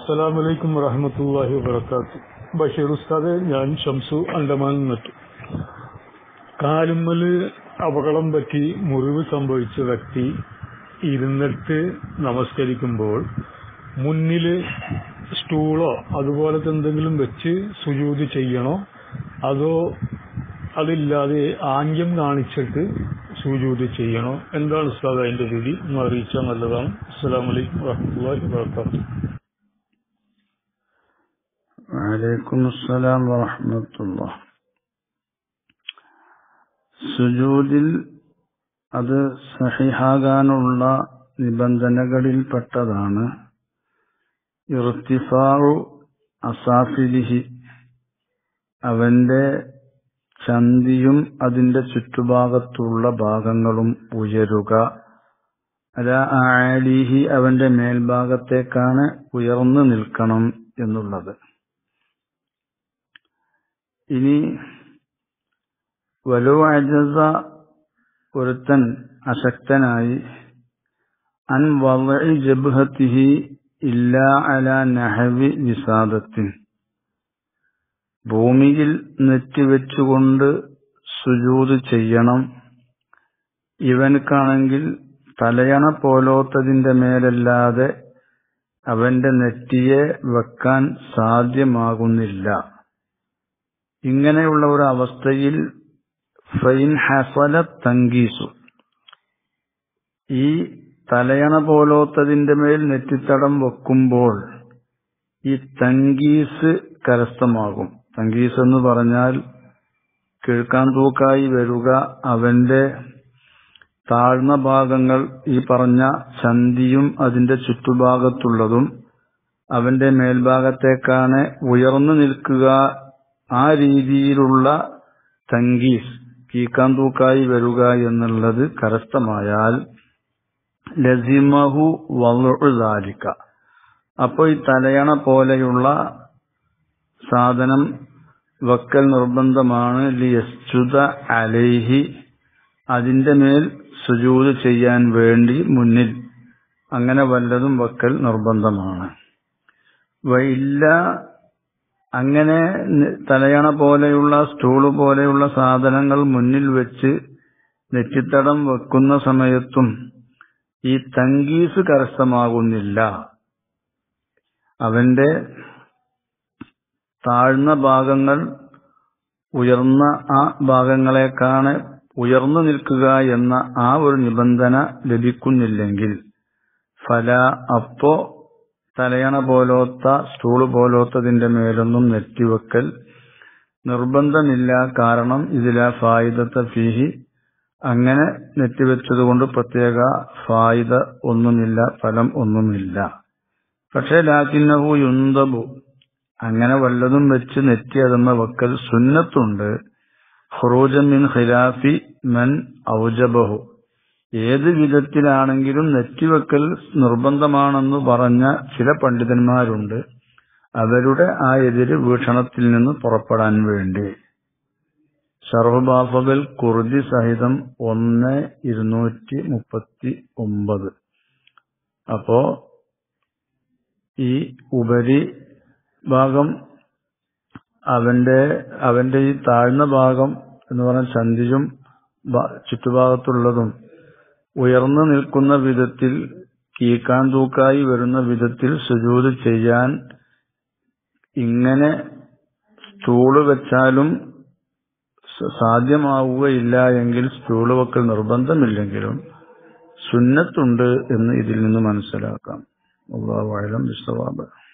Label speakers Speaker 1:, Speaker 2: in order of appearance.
Speaker 1: അസ്സലാമലൈക്കും വറഹമത്തല്ലാഹി വബർക്കാത്തു ബഷീർ ഉസ്താദ് ഞാൻ ഷംസു അണ്ടമാൻ നിന്നിട്ടു കാലുമ്മല് അപകടം പറ്റി മുറിവ് സംഭവിച്ച വ്യക്തി ഇരുന്നിട്ട് നമസ്കരിക്കുമ്പോൾ മുന്നില് സ്റ്റൂളോ അതുപോലത്തെ എന്തെങ്കിലും വെച്ച് സുജൂതി ചെയ്യണോ അതോ അതില്ലാതെ ആംഗ്യം കാണിച്ചിട്ട് സുജൂതി ചെയ്യണോ എന്താണ് ഉസ്താദ് അതിന്റെ വിധി എന്ന് അറിയിച്ചാൽ നല്ലതാണ് അസ്സലാമലൈക്കും വറഹമത്തല്ലാഹി വബർക്കാത്തു
Speaker 2: വലൈക്കും അസ്സലാം വറഹമത്തുള്ള സുജൂദിൽ അത് സഹിഹാകാനുള്ള നിബന്ധനകളിൽപ്പെട്ടതാണ് ഇർത്തിഫാറു അസാഫിലിഹി അവന്റെ ചന്തിയും അതിന്റെ ചുറ്റുഭാഗത്തുള്ള ഭാഗങ്ങളും ഉയരുക അല ആലിഹി അവന്റെ മേൽഭാഗത്തേക്കാണ് ഉയർന്നു നിൽക്കണം എന്നുള്ളത് ഇനി വലു അജസ ഒരുത്തൻ അശക്തനായി അൻ വളി ജബ്ഹത്തിഹി ഇല്ല അല നഹവി വിസാദത്തിൻ ഭൂമിയിൽ നെറ്റിവെച്ചുകൊണ്ട് സുജൂത് ചെയ്യണം ഇവനക്കാണെങ്കിൽ തലയണ പോലോത്തതിന്റെ മേലല്ലാതെ അവന്റെ നെറ്റിയെ വെക്കാൻ സാധ്യമാകുന്നില്ല ഇങ്ങനെയുള്ള ഒരു അവസ്ഥയിൽ ഫൈൻ ഹസല തങ്കീസു ഈ തലയണ പോലോത്തതിന്റെ മേൽ നെറ്റിത്തടം വെക്കുമ്പോൾ ഈ തങ്കീസ് കരസ്ഥമാകും തങ്കീസ് എന്ന് പറഞ്ഞാൽ കിഴക്കാൻ തൂക്കായി വരിക അവന്റെ താഴ്ന്ന ഭാഗങ്ങൾ ഈ പറഞ്ഞ ചന്തിയും അതിന്റെ ചുറ്റുഭാഗത്തുള്ളതും അവന്റെ മേൽഭാഗത്തേക്കാണ് ഉയർന്നു നിൽക്കുക ആ രീതിയിലുള്ള തങ്കീസ് കീക്കാൻ തൂക്കായി വരിക എന്നുള്ളത് കരസ്ഥമായാൽ ലസിമഹു വലുതാലിക്ക അപ്പോൾ ഈ തലയണ പോലെയുള്ള സാധനം വക്കൽ നിർബന്ധമാണ് ലിയസ്ചുത അലൈഹി അതിന്റെ മേൽ സുജൂത് ചെയ്യാൻ വേണ്ടി മുന്നിൽ അങ്ങനെ വല്ലതും വക്കൽ നിർബന്ധമാണ് വയില്ല അങ്ങനെ തലയണ പോലെയുള്ള സ്റ്റൂള് പോലെയുള്ള സാധനങ്ങൾ മുന്നിൽ വെച്ച് നെറ്റിത്തടം വെക്കുന്ന സമയത്തും ഈ തങ്കീസ് കരസ്ഥമാകുന്നില്ല അവന്റെ താഴ്ന്ന ഭാഗങ്ങൾ ഉയർന്ന ആ ഭാഗങ്ങളെക്കാണ് ഉയർന്നു നിൽക്കുക എന്ന ആ ഒരു നിബന്ധന ലഭിക്കുന്നില്ലെങ്കിൽ ഫല അപ്പോ തലയണ പോലോത്ത സ്റ്റൂള് പോലോത്തതിന്റെ മേലൊന്നും നെറ്റിവെക്കൽ നിർബന്ധമില്ല കാരണം ഇതില ഫായിദത്ത ഫീഹി അങ്ങനെ നെറ്റിവെച്ചതുകൊണ്ട് പ്രത്യേക ഫായിദ ഒന്നുമില്ല ഫലം ഒന്നുമില്ല പക്ഷേ ലാക്കിന്നഹു യുന്തബു അങ്ങനെ വല്ലതും വെച്ച് നെറ്റി അതുമ്മ വെക്കൽ സുന്നത്തുണ്ട് ഖുറൂജൻ മിൻ ഖിലാഫി മൻ ഔജബഹു ഏത് വിധത്തിലാണെങ്കിലും നെറ്റിവെക്കൽ നിർബന്ധമാണെന്ന് പറഞ്ഞ ചില പണ്ഡിതന്മാരുണ്ട് അവരുടെ ആ എതിര് വീക്ഷണത്തിൽ നിന്ന് പുറപ്പെടാൻ വേണ്ടി ഷർഹുബാഫബൽ കുർദി സഹിതം ഒന്ന് ഇരുന്നൂറ്റി മുപ്പത്തി ഒമ്പത് അപ്പോ ഈ ഉപരി ഭാഗം അവന്റെ അവന്റെ ഈ താഴ്ന്ന ഭാഗം എന്ന് പറഞ്ഞ ചന്തിയും ചുറ്റുഭാഗത്തുള്ളതും ഉയർന്നു നിൽക്കുന്ന വിധത്തിൽ കീക്കാൻ തൂക്കായി വരുന്ന വിധത്തിൽ സുജൂത് ചെയ്യാൻ ഇങ്ങനെ സ്റ്റൂള് വെച്ചാലും സാധ്യമാവുകയില്ല എങ്കിൽ സ്റ്റൂള് വെക്കൽ നിർബന്ധമില്ലെങ്കിലും സുന്നത്തുണ്ട് എന്ന് ഇതിൽ നിന്ന് മനസ്സിലാക്കാം അള്ളാഹു അലം വിശ്വാബ്